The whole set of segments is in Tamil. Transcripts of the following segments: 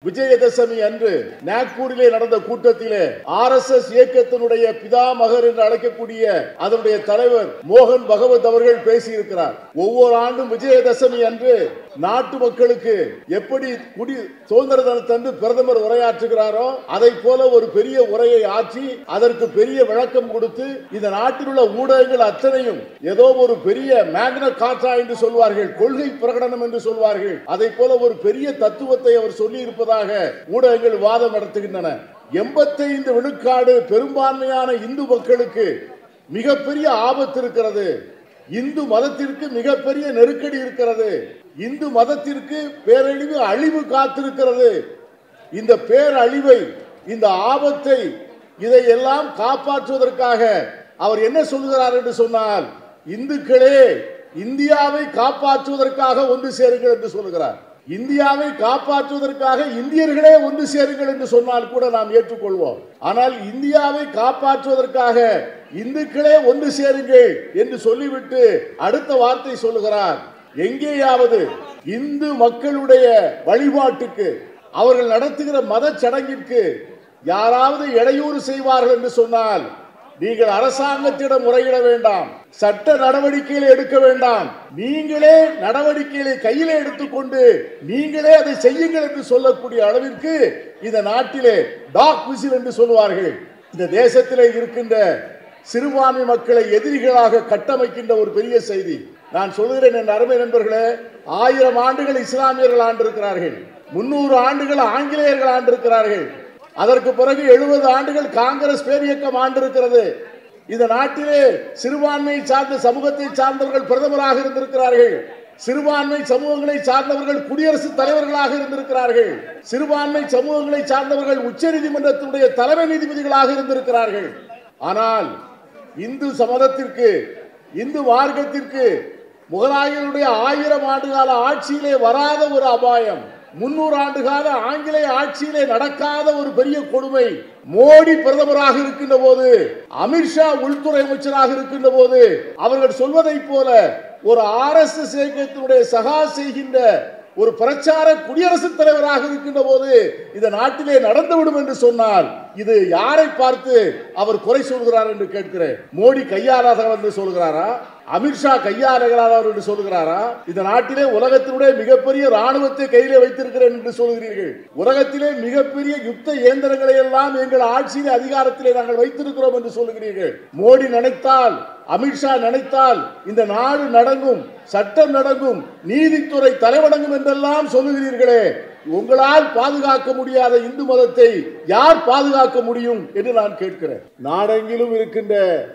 விஜயதசமி அன்று நாக்பூரிலே நடந்த கூட்டத்திலே ஆர் எஸ் எஸ் இயக்கத்தினுடைய பிதாமகர் என்று அழைக்கக்கூடிய அதனுடைய தலைவர் மோகன் பகவத் அவர்கள் பேசியிருக்கிறார் ஒவ்வொரு ஆண்டும் விஜயதசமி அன்று நாட்டு மக்களுக்கு எப்படி குடி சுதந்திர தினத்தன்று பிரதமர் உரையாற்றுகிறாரோ அதை போல ஒரு பெரிய உரையை ஆற்றி அதற்கு பெரிய விளக்கம் கொடுத்து இந்த நாட்டில் உள்ள ஊடகங்கள் அத்தனையும் ஏதோ ஒரு பெரிய மேக்ன காற்றா என்று சொல்வார்கள் கொள்கை பிரகடனம் என்று சொல்வார்கள் அதை போல ஒரு பெரிய தத்துவத்தை அவர் சொல்லி இருப்பதாக ஊடகங்கள் வாதம் நடத்துகின்றன எண்பத்தைந்து விழுக்காடு பெரும்பான்மையான இந்து மக்களுக்கு மிகப்பெரிய ஆபத்து இருக்கிறது இந்து மதத்திற்கு மிகப்பெரிய நெருக்கடி இருக்கிறது இந்து மதத்திற்கு பேரழிவு அழிவு காத்திருக்கிறது இந்த பேரழிவை இந்த ஆபத்தை இதையெல்லாம் காப்பாற்றுவதற்காக அவர் என்ன சொல்கிறார் என்று சொன்னால் இந்துக்களே இந்தியாவை காப்பாற்றுவதற்காக ஒன்று சேருங்கள் என்று சொல்கிறார் இந்தியாவை காப்பாற்றுவதற்காக இந்தியர்களே ஒன்று சேருங்கள் என்று சொன்னால் கூட நாம் ஏற்றுக்கொள்வோம் ஆனால் இந்தியாவை காப்பாற்றுவதற்காக இந்துக்களே ஒன்று சேருங்கள் என்று சொல்லிவிட்டு அடுத்த வார்த்தை சொல்லுகிறார் எங்கேயாவது இந்து மக்களுடைய வழிபாட்டுக்கு அவர்கள் நடத்துகிற மத சடங்கிற்கு யாராவது இடையூறு செய்வார்கள் என்று சொன்னால் நீங்கள் அரசாங்கத்திடம் முறையிட வேண்டாம் சட்ட நடவடிக்கைகளை எடுக்க வேண்டாம் நீங்களே நடவடிக்கைகளை கையிலே எடுத்துக்கொண்டு நீங்களே அதை செய்யுங்கள் என்று சொல்லக்கூடிய அளவிற்கு இந்த நாட்டிலே டாக் விசில் என்று சொல்வார்கள் இந்த தேசத்திலே இருக்கின்ற சிறுபான்மை மக்களை எதிரிகளாக கட்டமைக்கின்ற ஒரு பெரிய செய்தி நான் சொல்கிறேன் என் அருமை நண்பர்களே ஆயிரம் ஆண்டுகள் இஸ்லாமியர்கள் ஆண்டிருக்கிறார்கள் முன்னூறு ஆண்டுகள் ஆங்கிலேயர்கள் ஆண்டிருக்கிறார்கள் அதற்கு பிறகு எழுபது ஆண்டுகள் காங்கிரஸ் பேரியக்கம் ஆண்டிருக்கிறது இந்த நாட்டிலே சிறுபான்மையை சார்ந்த சமூகத்தை சார்ந்தவர்கள் பிரதமராக இருந்திருக்கிறார்கள் சிறுபான்மை சமூகங்களை சார்ந்தவர்கள் குடியரசுத் தலைவர்களாக இருந்திருக்கிறார்கள் சிறுபான்மை சமூகங்களை சார்ந்தவர்கள் உச்சநீதிமன்றத்தினுடைய தலைமை நீதிபதிகளாக இருந்திருக்கிறார்கள் ஆனால் இந்து சமதத்திற்கு இந்து மார்க்கத்திற்கு முகலாயருடைய ஆயிரம் ஆண்டு கால ஆட்சியிலே வராத ஒரு அபாயம் முன்னூறு ஆண்டு கால ஆங்கிலேய ஆட்சியிலே நடக்காத ஒரு பெரிய கொடுமை மோடி பிரதமராக இருக்கின்ற போது அமித்ஷா உள்துறை அமைச்சராக இருக்கின்ற போது அவர்கள் சொல்வதைப் போல ஒரு ஆர் எஸ் எஸ் இயக்கத்தினுடைய சகா செய்கின்ற ஒரு பிரச்சார குடியரசுத் தலைவராக இருக்கின்ற போது இந்த நாட்டிலே நடந்துவிடும் என்று சொன்னால் இது யாரை பார்த்து அவர் குறை சொல்கிறார் என்று கேட்கிறேன் மோடி கையாளாதவர் என்று சொல்கிறாரா அமித்ஷா கையாளுகிறார் என்று சொல்கிறாரா இந்த நாட்டிலே உலகத்தினுடைய மிகப்பெரிய ராணுவத்தை கையிலே வைத்திருக்கிறேன் என்று சொல்கிறீர்கள் உலகத்திலே மிகப்பெரிய யுத்த இயந்திரங்களை எல்லாம் எங்கள் ஆட்சியிலே அதிகாரத்திலே நாங்கள் வைத்திருக்கிறோம் என்று சொல்கிறீர்கள் மோடி நினைத்தால் அமித்ஷா நினைத்தால் இந்த நாடு நடங்கும் சட்டம் நடங்கும் நீதித்துறை தலைவணங்கும் என்றெல்லாம் சொல்லுகிறீர்களே உங்களால் பாதுகாக்க முடியாத இந்து மதத்தை யார் பாதுகாக்க முடியும் என்று நான் கேட்கிறேன் நாடெங்கிலும் இருக்கின்ற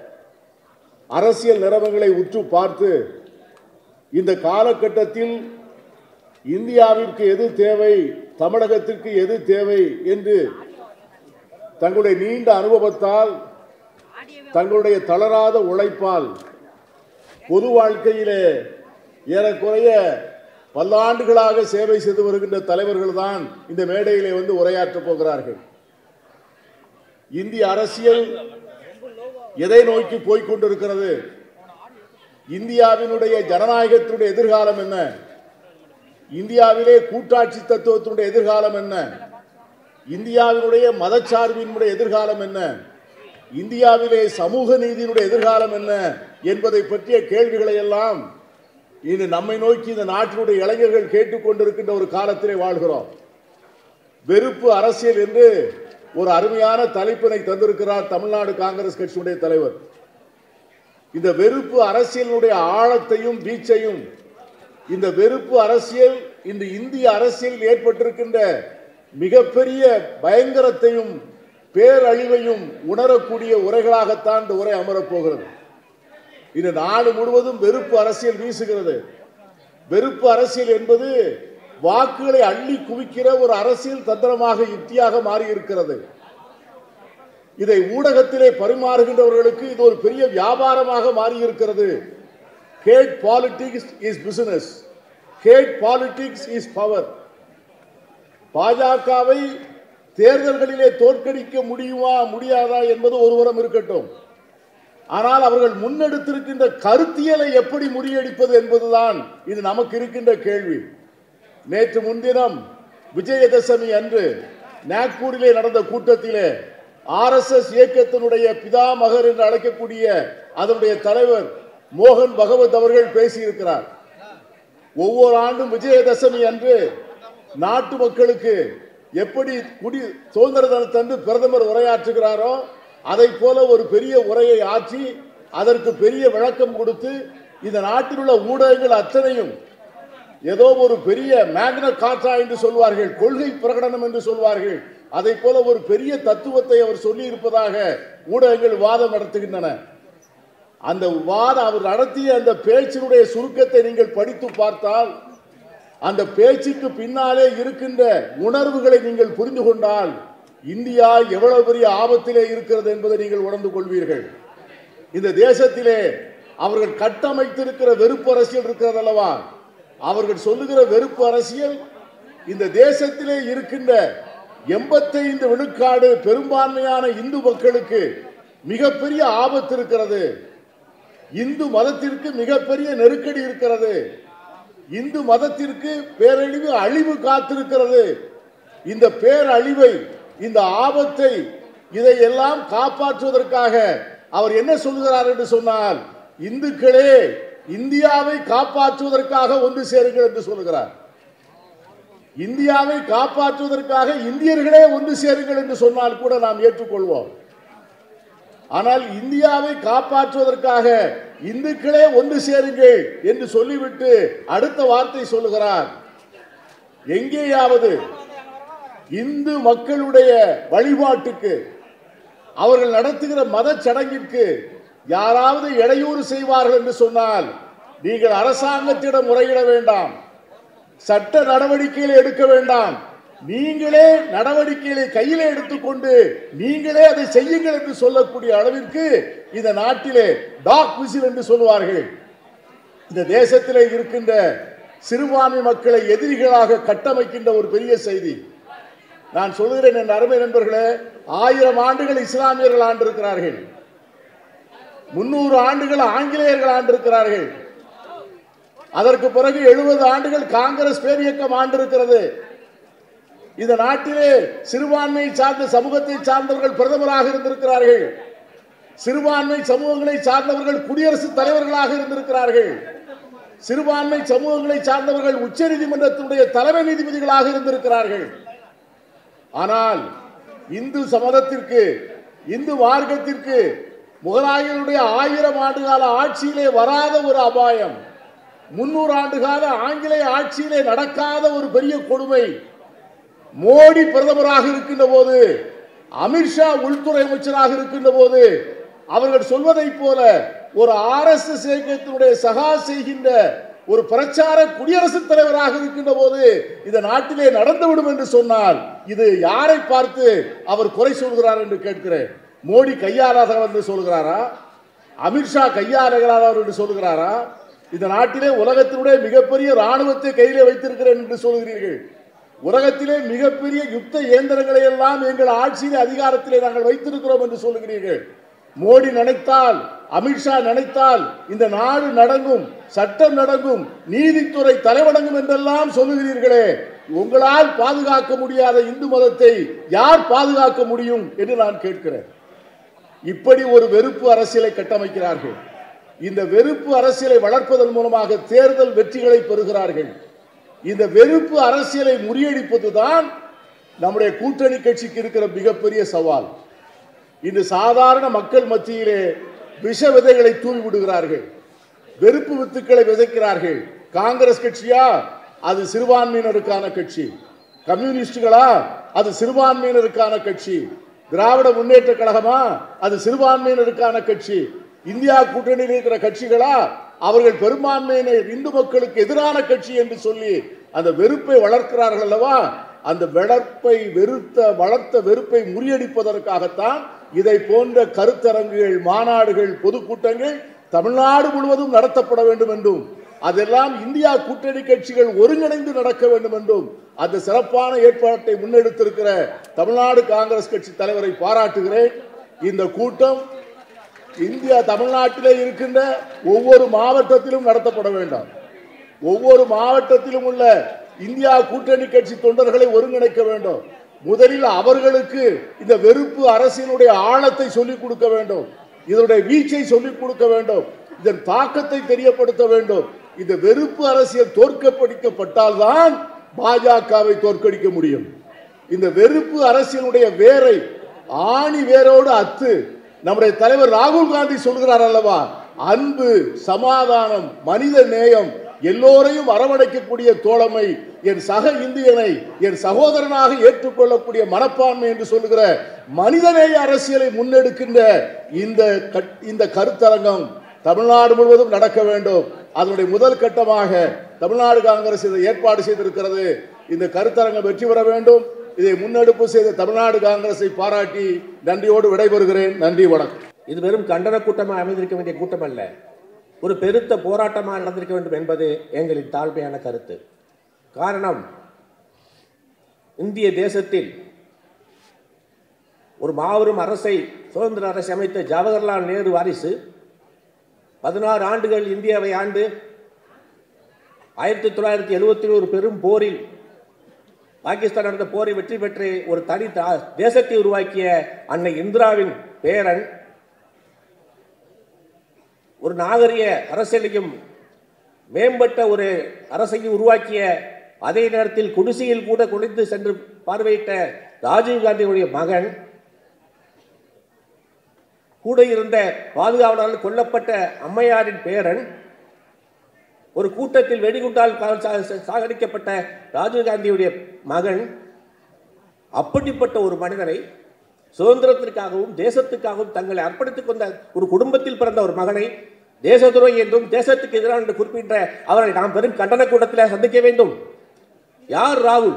அரசியல் நிறவங்களை உற்று பார்த்து இந்த காலகட்டத்தில் இந்தியாவிற்கு எது தேவை தமிழகத்திற்கு எது தேவை என்று தங்களுடைய நீண்ட அனுபவத்தால் தங்களுடைய தளராத உழைப்பால் பொது வாழ்க்கையிலே ஏறக்குறைய பல்லாண்டுகளாக சேவை செய்து வருகின்ற தலைவர்கள் தான் இந்த மேடையிலே வந்து உரையாற்றப் போகிறார்கள் இந்திய அரசியல் எதை நோக்கி போய்க் கொண்டிருக்கிறது இந்தியாவினுடைய ஜனநாயகத்தினுடைய எதிர்காலம் என்ன இந்தியாவிலே கூட்டாட்சி தத்துவத்தினுடைய எதிர்காலம் என்ன இந்தியாவினுடைய மதச்சார்பினுடைய எதிர்காலம் என்ன இந்தியாவிலே சமூக நீதியினுடைய எதிர்காலம் என்ன என்பதை பற்றிய கேள்விகளை எல்லாம் இன்று நம்மை நோக்கி இந்த நாட்டினுடைய இளைஞர்கள் கேட்டுக்கொண்டிருக்கின்ற ஒரு காலத்திலே வாழ்கிறோம் வெறுப்பு அரசியல் என்று ஒரு அருமையான தலைப்பினை தந்திருக்கிறார் தமிழ்நாடு காங்கிரஸ் கட்சியுடைய தலைவர் இந்த வெறுப்பு அரசியலுடைய ஆழத்தையும் வீச்சையும் இந்த வெறுப்பு அரசியல் இந்த இந்திய அரசியல் ஏற்பட்டிருக்கின்ற மிகப்பெரிய பயங்கரத்தையும் பேரழிவையும் உணரக்கூடிய உரைகளாகத்தான் இந்த உரை அமரப் போகிறது இந்த நாடு முழுவதும் வெறுப்பு அரசியல் வீசுகிறது வெறுப்பு அரசியல் என்பது வாக்குகளை அள்ளி குவிக்கிற ஒரு அரசியல் தந்திரமாக யுக்தியாக மாறி இருக்கிறது இதை ஊடகத்திலே பரிமாறுகின்றவர்களுக்கு இது ஒரு பெரிய வியாபாரமாக மாறி இருக்கிறது hate politics is business hate politics is power பாஜகவை தேர்தல்களிலே தோற்கடிக்க முடியுமா முடியாதா என்பது ஒருபுறம் இருக்கட்டும் ஆனால் அவர்கள் முன்னெடுத்திருக்கின்ற கருத்தியலை எப்படி முறியடிப்பது என்பதுதான் இது நமக்கு இருக்கின்ற கேள்வி நேற்று முன்தினம் விஜயதசமி அன்று நாக்பூரிலே நடந்த கூட்டத்திலே ஆர்எஸ்எஸ் இயக்கத்தினுடைய பிதாமகர் என்று அழைக்கக்கூடிய அதனுடைய தலைவர் மோகன் பகவத் அவர்கள் பேசியிருக்கிறார் ஒவ்வொரு ஆண்டும் விஜயதசமி அன்று நாட்டு மக்களுக்கு எப்படி குடி சுதந்திர தினத்தன்று பிரதமர் உரையாற்றுகிறாரோ அதை போல ஒரு பெரிய உரையை ஆற்றி அதற்கு பெரிய விளக்கம் கொடுத்து இந்த நாட்டில் உள்ள ஊடகங்கள் அத்தனையும் ஏதோ ஒரு பெரிய மேக்ன காற்றா என்று சொல்வார்கள் கொள்கை பிரகடனம் என்று சொல்வார்கள் அதை போல ஒரு பெரிய தத்துவத்தை அவர் சொல்லி இருப்பதாக ஊடகங்கள் வாதம் நடத்துகின்றன அந்த வாதம் அவர் நடத்திய அந்த பேச்சினுடைய சுருக்கத்தை நீங்கள் படித்து பார்த்தால் அந்த பேச்சுக்கு பின்னாலே இருக்கின்ற உணர்வுகளை நீங்கள் புரிந்து கொண்டால் இந்தியா எவ்வளவு பெரிய ஆபத்திலே இருக்கிறது என்பதை நீங்கள் உணர்ந்து கொள்வீர்கள் இந்த தேசத்திலே அவர்கள் கட்டமைத்திருக்கிற வெறுப்பு அரசியல் இருக்கிறது அல்லவா அவர்கள் சொல்லுகிற வெறுப்பு அரசியல் இந்த தேசத்திலே இருக்கின்ற எண்பத்தைந்து விழுக்காடு பெரும்பான்மையான இந்து மக்களுக்கு மிகப்பெரிய ஆபத்து இருக்கிறது இந்து மதத்திற்கு மிகப்பெரிய நெருக்கடி இருக்கிறது இந்து மதத்திற்கு பேரழிவு அழிவு காத்திருக்கிறது இந்த பேரழிவை இந்த ஆபத்தை இதையெல்லாம் காப்பாற்றுவதற்காக அவர் என்ன சொல்கிறார் என்று சொன்னால் இந்துக்களே இந்தியாவை காப்பாற்றுவதற்காக ஒன்று சேருங்கள் என்று சொல்கிறார் இந்தியாவை காப்பாற்றுவதற்காக இந்தியர்களே ஒன்று சேருங்கள் என்று சொன்னால் கூட நாம் ஏற்றுக்கொள்வோம் ஆனால் இந்தியாவை காப்பாற்றுவதற்காக இந்துக்களே ஒன்று சேருங்கள் என்று சொல்லிவிட்டு அடுத்த வார்த்தை சொல்லுகிறார் எங்கேயாவது இந்து மக்களுடைய வழிபாட்டுக்கு அவர்கள் நடத்துகிற மத சடங்கிற்கு யாராவது இடையூறு செய்வார்கள் என்று சொன்னால் நீங்கள் அரசாங்கத்திடம் முறையிட வேண்டாம் சட்ட நடவடிக்கைகளை எடுக்க வேண்டாம் நீங்களே நடவடிக்கைகளை கையிலே எடுத்துக்கொண்டு நீங்களே அதை செய்யுங்கள் என்று சொல்லக்கூடிய அளவிற்கு இந்த நாட்டிலே டாக் விசில் என்று சொல்லுவார்கள் இந்த தேசத்திலே இருக்கின்ற சிறுபான்மை மக்களை எதிரிகளாக கட்டமைக்கின்ற ஒரு பெரிய செய்தி நான் சொல்கிறேன் என் அருமை நண்பர்களே ஆயிரம் ஆண்டுகள் இஸ்லாமியர்கள் ஆண்டிருக்கிறார்கள் முன்னூறு ஆண்டுகள் ஆங்கிலேயர்கள் ஆண்டிருக்கிறார்கள் அதற்கு பிறகு எழுபது ஆண்டுகள் காங்கிரஸ் பேரியக்கம் ஆண்டிருக்கிறது இந்த நாட்டிலே சிறுபான்மையை சார்ந்த சமூகத்தை சார்ந்தவர்கள் பிரதமராக இருந்திருக்கிறார்கள் சிறுபான்மை சமூகங்களை சார்ந்தவர்கள் குடியரசுத் தலைவர்களாக இருந்திருக்கிறார்கள் சிறுபான்மை சமூகங்களை சார்ந்தவர்கள் உச்சநீதிமன்றத்தினுடைய தலைமை நீதிபதிகளாக இருந்திருக்கிறார்கள் ஆனால் இந்து சமதத்திற்கு இந்து மார்க்கத்திற்கு முகலாயருடைய ஆயிரம் ஆண்டு கால ஆட்சியிலே வராத ஒரு அபாயம் முன்னூறு ஆண்டு கால ஆங்கிலேய ஆட்சியிலே நடக்காத ஒரு பெரிய கொடுமை மோடி பிரதமராக இருக்கின்ற போது அமித்ஷா உள்துறை அமைச்சராக இருக்கின்ற போது அவர்கள் சொல்வதைப் போல ஒரு ஆர் எஸ் எஸ் இயக்கத்தினுடைய சகா செய்கின்ற ஒரு பிரச்சார குடியரசுத் தலைவராக இருக்கின்ற போது இந்த நாட்டிலே நடந்துவிடும் என்று சொன்னால் இது யாரை பார்த்து அவர் குறை சொல்கிறார் என்று கேட்கிறேன் மோடி கையாளாதவர் என்று சொல்கிறாரா அமித்ஷா கையாளுகிறார் என்று சொல்கிறாரா இந்த நாட்டிலே உலகத்தினுடைய மிகப்பெரிய ராணுவத்தை கையிலே வைத்திருக்கிறேன் என்று சொல்கிறீர்கள் உலகத்திலே மிகப்பெரிய யுத்த இயந்திரங்களை எல்லாம் எங்கள் ஆட்சியிலே அதிகாரத்திலே நாங்கள் வைத்திருக்கிறோம் என்று சொல்கிறீர்கள் மோடி நினைத்தால் அமித்ஷா நினைத்தால் இந்த நாடு நடங்கும் சட்டம் நடங்கும் நீதித்துறை தலைவணங்கும் என்றெல்லாம் சொல்லுகிறீர்களே உங்களால் பாதுகாக்க முடியாத இந்து மதத்தை யார் பாதுகாக்க முடியும் என்று நான் கேட்கிறேன் இப்படி ஒரு வெறுப்பு அரசியலை கட்டமைக்கிறார்கள் இந்த வெறுப்பு அரசியலை வளர்ப்பதன் மூலமாக தேர்தல் வெற்றிகளை பெறுகிறார்கள் இந்த வெறுப்பு அரசியலை முறியடிப்பதுதான் நம்முடைய கூட்டணி கட்சிக்கு இருக்கிற மிகப்பெரிய சவால் இன்று சாதாரண மக்கள் மத்தியிலே விஷ விதைகளை தூவி விடுகிறார்கள் வெறுப்பு வித்துக்களை விதைக்கிறார்கள் காங்கிரஸ் கட்சியா அது சிறுபான்மையினருக்கான கட்சி கம்யூனிஸ்டுகளா அது சிறுபான்மையினருக்கான கட்சி திராவிட முன்னேற்ற கழகமா அது சிறுபான்மையினருக்கான கட்சி இந்தியா கூட்டணியில் இருக்கிற கட்சிகளா அவர்கள் பெரும்பான்மையினர் இந்து மக்களுக்கு எதிரான கட்சி என்று சொல்லி அந்த வெறுப்பை வளர்க்கிறார்கள் அல்லவா அந்த வெறுப்பை வெறுத்த வளர்த்த வெறுப்பை முறியடிப்பதற்காகத்தான் இதை போன்ற கருத்தரங்குகள் மாநாடுகள் பொதுக்கூட்டங்கள் தமிழ்நாடு முழுவதும் நடத்தப்பட வேண்டும் என்றும் அதெல்லாம் இந்தியா கூட்டணி கட்சிகள் ஒருங்கிணைந்து நடக்க வேண்டும் என்றும் அந்த சிறப்பான ஏற்பாட்டை முன்னெடுத்திருக்கிற தமிழ்நாடு காங்கிரஸ் கட்சி தலைவரை பாராட்டுகிறேன் இந்த கூட்டம் இந்தியா தமிழ்நாட்டிலே இருக்கின்ற ஒவ்வொரு மாவட்டத்திலும் நடத்தப்பட வேண்டாம் ஒவ்வொரு மாவட்டத்திலும் உள்ள இந்தியா கூட்டணி கட்சி தொண்டர்களை ஒருங்கிணைக்க வேண்டும் முதலில் அவர்களுக்கு இந்த வெறுப்பு அரசியலுடைய ஆழத்தை சொல்லிக் கொடுக்க வேண்டும் இதனுடைய வீச்சை சொல்லிக் கொடுக்க வேண்டும் இதன் தாக்கத்தை தெரியப்படுத்த வேண்டும் இந்த வெறுப்பு அரசியல் தோற்கடிக்கப்பட்டால்தான் பாஜகவை தோற்கடிக்க முடியும் இந்த வெறுப்பு அரசியலுடைய வேரை ஆணி வேரோடு அத்து நம்முடைய தலைவர் ராகுல் காந்தி சொல்கிறார் அல்லவா அன்பு சமாதானம் மனித நேயம் எல்லோரையும் அரவணைக்கக்கூடிய தோழமை என் சக இந்தியனை என் சகோதரனாக ஏற்றுக்கொள்ளக்கூடிய மனப்பான்மை என்று சொல்லுகிற மனிதநேய அரசியலை முன்னெடுக்கின்ற இந்த கட்- இந்த கருத்தரங்கம் தமிழ்நாடு முழுவதும் நடக்க வேண்டும் அதனுடைய முதல் கட்டமாக தமிழ்நாடு காங்கிரஸ் இதை ஏற்பாடு செய்திருக்கிறது இந்த கருத்தரங்கம் வெற்றி பெற வேண்டும் இதை முன்னெடுப்பு செய்த தமிழ்நாடு காங்கிரஸை பாராட்டி நன்றியோடு விடைபெறுகிறேன் நன்றி வணக்கம் இது வெறும் கண்டன கூட்டமாக அமைந்திருக்க வேண்டிய கூட்டம் அல்ல ஒரு பெருத்த போராட்டமாக நடந்திருக்க வேண்டும் என்பது எங்களின் தாழ்மையான கருத்து காரணம் இந்திய தேசத்தில் ஒரு மாபெரும் அரசை சுதந்திர அரசை அமைத்த ஜவஹர்லால் நேரு வாரிசு பதினாறு ஆண்டுகள் இந்தியாவை ஆண்டு ஆயிரத்தி தொள்ளாயிரத்தி எழுபத்தி ஒரு பெரும் போரில் பாகிஸ்தான் நடந்த போரை வெற்றி பெற்று ஒரு தனி தா- தேசத்தை உருவாக்கிய அன்னை இந்திராவின் பேரன் ஒரு நாகரிக அரசியலையும் மேம்பட்ட ஒரு அரசையும் உருவாக்கிய அதே நேரத்தில் குடிசையில் கூட குளித்து சென்று பார்வையிட்ட ராஜீவ் காந்தியுடைய மகன் கூட இருந்த பாதுகாவலரால் கொல்லப்பட்ட அம்மையாரின் பேரன் ஒரு கூட்டத்தில் வெடிகுண்டால் பா- சா- சா- சாகடிக்கப்பட்ட ராஜீவ்காந்தியுடைய மகன் அப்படிப்பட்ட ஒரு மனிதனை சுதந்திரத்திற்காகவும் தேசத்துக்காகவும் தங்களை அர்ப்பணித்துக் கொண்ட ஒரு குடும்பத்தில் பிறந்த ஒரு மகனை தேச துரோகி என்றும் தேசத்துக்கு எதிரான என்று குறிப்பிட்ட அவரை நாம் பெரும் கண்டன கூட்டத்தில் சந்திக்க வேண்டும் யார் ராகுல்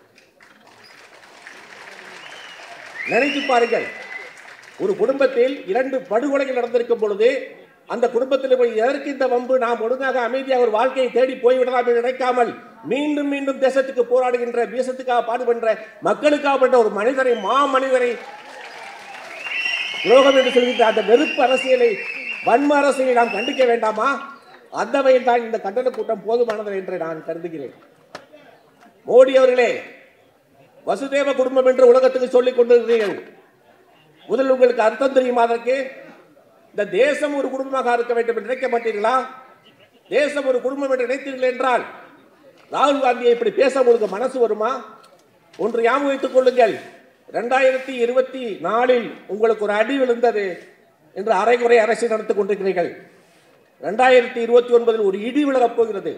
நினைத்து பாருங்கள் ஒரு குடும்பத்தில் இரண்டு படுகொலைகள் நடந்திருக்கும் பொழுது அந்த குடும்பத்தில் போய் எதற்கு இந்த வம்பு நாம் ஒழுங்காக அமைதியாக ஒரு வாழ்க்கையை தேடி போய்விடலாம் என்று நினைக்காமல் மீண்டும் மீண்டும் தேசத்துக்கு போராடுகின்ற தேசத்துக்காக பாடுபடுகின்ற மக்களுக்காக பட்ட ஒரு மனிதரை மா மனிதரை துரோகம் என்று சொல்கின்ற அந்த வெறுப்பு அரசியலை வன்ம அரசியலை நாம் கண்டிக்க வேண்டாமா அந்த வகையில் தான் இந்த கண்டன கூட்டம் போதுமானது என்று நான் கருதுகிறேன் மோடி அவர்களே வசுதேவ குடும்பம் என்று உலகத்துக்கு சொல்லிக் கொண்டிருக்கிறீர்கள் முதல் உங்களுக்கு அர்த்தம் தெரியுமா அதற்கு இந்த தேசம் ஒரு குடும்பமாக இருக்க வேண்டும் என்று நினைக்க மாட்டீர்களா தேசம் ஒரு குடும்பம் என்று நினைத்தீர்கள் என்றால் ராகுல் காந்தியை இப்படி பேச உங்களுக்கு மனசு வருமா ஒன்று ஞாபகம் வைத்துக் கொள்ளுங்கள் ரெண்டாயிரத்தி இருபத்தி நாலில் உங்களுக்கு ஒரு அடி விழுந்தது என்று அரைகுறை அரசியல் நடத்திக் கொண்டிருக்கிறீர்கள் ரெண்டாயிரத்தி இருபத்தி ஒன்பதில் ஒரு இடி விழப் போகிறது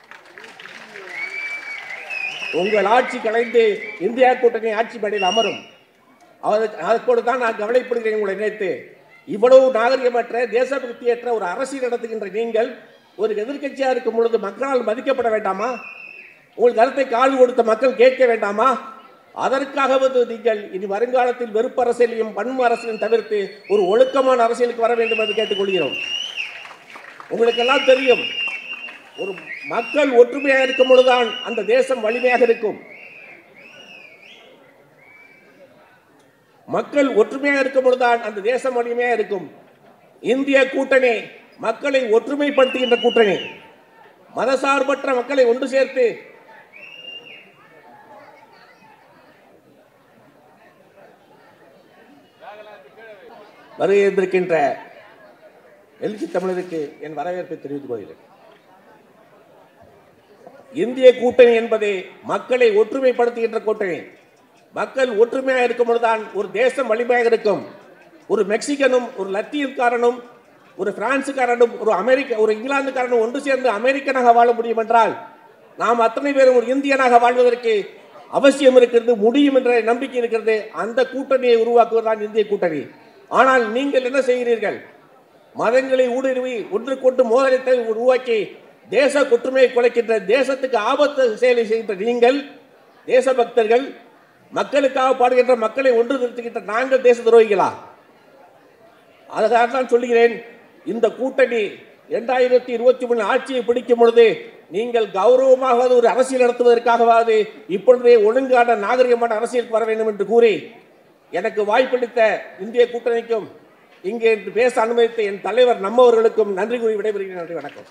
உங்கள் ஆட்சி கலைந்து இந்தியா கூட்டணி ஆட்சி மேடையில் அமரும் அதற்கு அதற்கோடு தான் நான் கவலைப்படுகிறேன் உங்களை நினைத்து இவ்வளவு நாகரிகமற்ற தேசபக்தியற்ற ஒரு அரசியல் நடத்துகின்ற நீங்கள் ஒரு எதிர்க்கட்சியாக இருக்கும் பொழுது மக்களால் மதிக்கப்பட வேண்டாமா உங்கள் கருத்தை கால் கொடுத்த மக்கள் கேட்க வேண்டாமா அதற்காகவது நீங்கள் இனி வருங்காலத்தில் வெறுப்பு அரசியலையும் பன்மு அரசியலையும் தவிர்த்து ஒரு ஒழுக்கமான அரசியலுக்கு வர வேண்டும் என்று கேட்டுக்கொள்கிறோம் உங்களுக்கெல்லாம் தெரியும் ஒரு மக்கள் ஒற்றுமையாக இருக்கும் பொழுதுதான் அந்த தேசம் வலிமையாக இருக்கும் மக்கள் ஒற்றுமையாக இருக்கும் பொழுதுதான் அந்த தேசம் வலிமையாக இருக்கும் இந்திய கூட்டணி மக்களை ஒற்றுமைப்படுத்துகின்ற கூட்டணி மதசார்பற்ற மக்களை ஒன்று சேர்த்து வருகை இருந்திருக்கின்ற எழுச்சி தமிழருக்கு என் வரவேற்பை தெரிவித்துக் கொள்கிறேன் இந்திய கூட்டணி என்பது மக்களை ஒற்றுமைப்படுத்துகின்ற கூட்டணி மக்கள் ஒற்றுமையாக இருக்கும் பொழுதுதான் ஒரு தேசம் வலிமையாக இருக்கும் ஒரு மெக்சிகனும் ஒரு லத்தீன்காரனும் ஒரு பிரான்சுக்காரனும் ஒரு அமெரிக்க ஒரு இங்கிலாந்துக்காரனும் ஒன்று சேர்ந்து அமெரிக்கனாக வாழ முடியும் என்றால் நாம் அத்தனை பேரும் ஒரு இந்தியனாக வாழ்வதற்கு அவசியம் இருக்கிறது முடியும் என்ற நம்பிக்கை இருக்கிறது அந்த கூட்டணியை உருவாக்குவதுதான் இந்திய கூட்டணி ஆனால் நீங்கள் என்ன செய்கிறீர்கள் மதங்களை ஊடுருவி ஒன்றுக்கொண்டு மோதலத்தை உருவாக்கி தேச ஒற்றுமையை குலைக்கின்ற தேசத்துக்கு ஆபத்து செயலை செய்கின்ற நீங்கள் தேசபக்தர்கள் மக்களுக்காக பாடுகின்ற மக்களை ஒன்று நிறுத்துகின்ற நாங்கள் தேச துரோகிகளா அதற்காக தான் சொல்லுகிறேன் இந்த கூட்டணி இரண்டாயிரத்தி இருபத்தி மூணு ஆட்சியை பிடிக்கும் பொழுது நீங்கள் கௌரவமாக ஒரு அரசியல் நடத்துவதற்காகவாது இப்பொழுதே ஒழுங்கான நாகரிகமான அரசியலுக்கு வர வேண்டும் என்று கூறி எனக்கு வாய்ப்பளித்த இந்திய கூட்டணிக்கும் இங்கே பேச அனுமதித்த என் தலைவர் நம்மவர்களுக்கும் நன்றி கூறி விடைபெறுகிறேன் நன்றி வணக்கம்